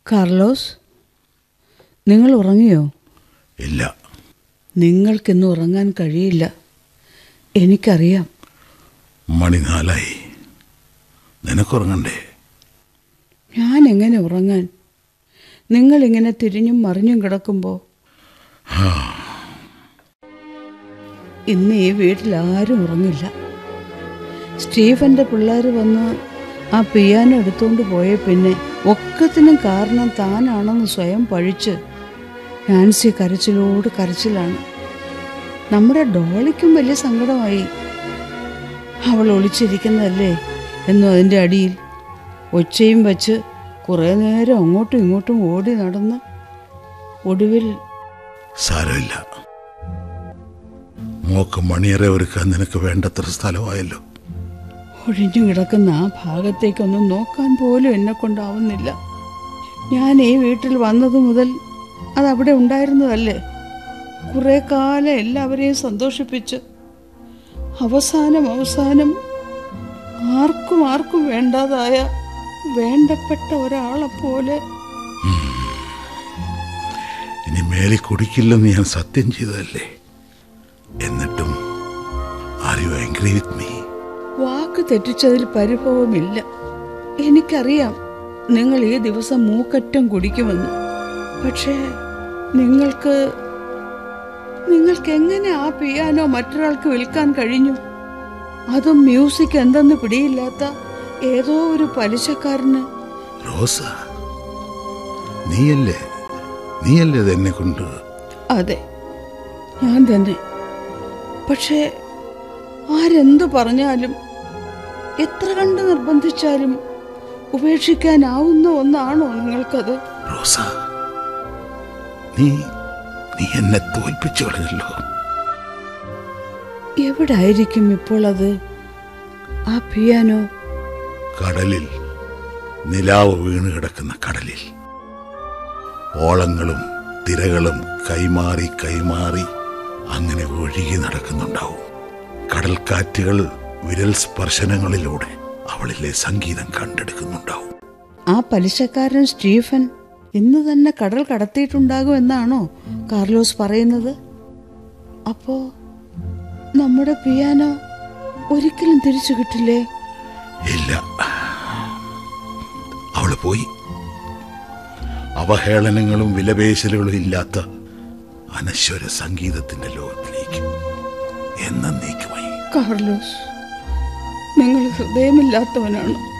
Carlos നിങ്ങൾ ഉറങ്ങിയോ ഇല്ല നിങ്ങൾക്കിന്ന് ഉറങ്ങാൻ കഴിയില്ല എനിക്കറിയാം മണി നാലായി നിനക്കുറങ്ങണ്ടേ ഞാൻ എങ്ങനെ ഉറങ്ങാൻ നിങ്ങളിങ്ങനെ തിരിഞ്ഞും മറിഞ്ഞും കിടക്കുമ്പോൾ ഇന്ന് ഈ വീട്ടിൽ ആരും ഉറങ്ങില്ല സ്റ്റീഫന്റെ പിള്ളേർ വന്ന് ആ പിയാനോ എടുത്തുകൊണ്ട് പോയ പിന്നെ ഒക്കത്തിനും കാരണം താനാണെന്ന് സ്വയം പഴിച്ച് നാൻസി കരച്ചിലോട് കരച്ചിലാണ് നമ്മുടെ ഡോളിക്കും വലിയ സങ്കടമായി അവൾ ഒളിച്ചിരിക്കുന്നതല്ലേ എന്നും അതിൻ്റെ അടിയിൽ ഒച്ചയും വച്ച് കുറേ നേരം അങ്ങോട്ടും ഇങ്ങോട്ടും ഓടി നടന്ന് ഒടുവിൽ സാരമില്ല മോക്ക് മണിയറെ ഒരുക്കാൻ നിനക്ക് വേണ്ടത്ര സ്ഥലമായല്ലോ ഒഴിഞ്ഞു കിടക്കുന്ന ആ ഭാഗത്തേക്കൊന്നും നോക്കാൻ പോലും എന്നെ കൊണ്ടാവുന്നില്ല ഞാൻ ഈ വീട്ടിൽ വന്നത് മുതൽ അതവിടെ ഉണ്ടായിരുന്നതല്ലേ കുറെ കാലം എല്ലാവരെയും സന്തോഷിപ്പിച്ച് അവസാനം അവസാനം ആർക്കും ആർക്കും വേണ്ടാതായ വേണ്ടപ്പെട്ട ഒരാളെ പോലെ ഇനി മേലെ കുടിക്കില്ലെന്ന് ഞാൻ സത്യം ചെയ്തതല്ലേ എന്നിട്ടും are you angry with me വാക്ക് തെറ്റിച്ചതിൽ പരിഭവമില്ല എനിക്കറിയാം നിങ്ങൾ ഈ ദിവസം മൂക്കറ്റം കുടിക്കുമെന്ന് പക്ഷേ നിങ്ങൾക്ക് നിങ്ങൾക്ക് എങ്ങനെ ആ പിയാനോ മറ്റൊരാൾക്ക് വിൽക്കാൻ കഴിഞ്ഞു അതും മ്യൂസിക് എന്തെന്ന് പിടിയില്ലാത്ത ഏതോ ഒരു പലിശക്കാരന് റോസ നീയല്ലേ നീയല്ലേ ഇത് എന്നെ കൊണ്ട് അതെ ഞാൻ തന്നെ പക്ഷേ ആരെന്തു പറഞ്ഞാലും എത്ര കണ്ട് നിർബന്ധിച്ചാലും ഉപേക്ഷിക്കാനാവുന്ന ഒന്നാണോ നിങ്ങൾക്കത് റോസ നീ നീ എന്നെ തോൽപ്പിച്ചു കളഞ്ഞല്ലോ എവിടായിരിക്കും ഇപ്പോൾ അത് ആ പിയാനോ കടലിൽ നിലാവ് വീണ് കിടക്കുന്ന കടലിൽ ഓളങ്ങളും തിരകളും കൈമാറി കൈമാറി അങ്ങനെ ഒഴുകി നടക്കുന്നുണ്ടാവും കടൽക്കാറ്റുകൾ വിരൽ സ്പർശനങ്ങളിലൂടെ അവളിലെ സംഗീതം കണ്ടെടുക്കുന്നുണ്ടാവും ആ പലിശക്കാരൻ സ്റ്റീഫൻ ഇന്ന് തന്നെ കടൽ കടത്തിയിട്ടുണ്ടാകും എന്നാണോ കാർലോസ് പറയുന്നത് അപ്പോ നമ്മുടെ പിയാനോ ഒരിക്കലും തിരിച്ചു കിട്ടില്ലേ ഇല്ല അവള് പോയി അവഹേളനങ്ങളും വിലപേശലുകളും ഇല്ലാത്ത അനശ്വര സംഗീതത്തിന്റെ ലോകത്തിലേക്ക് എന്നേക്കുമായി കാർലോസ് നിങ്ങൾ ഹൃദയമില്ലാത്തവനാണ്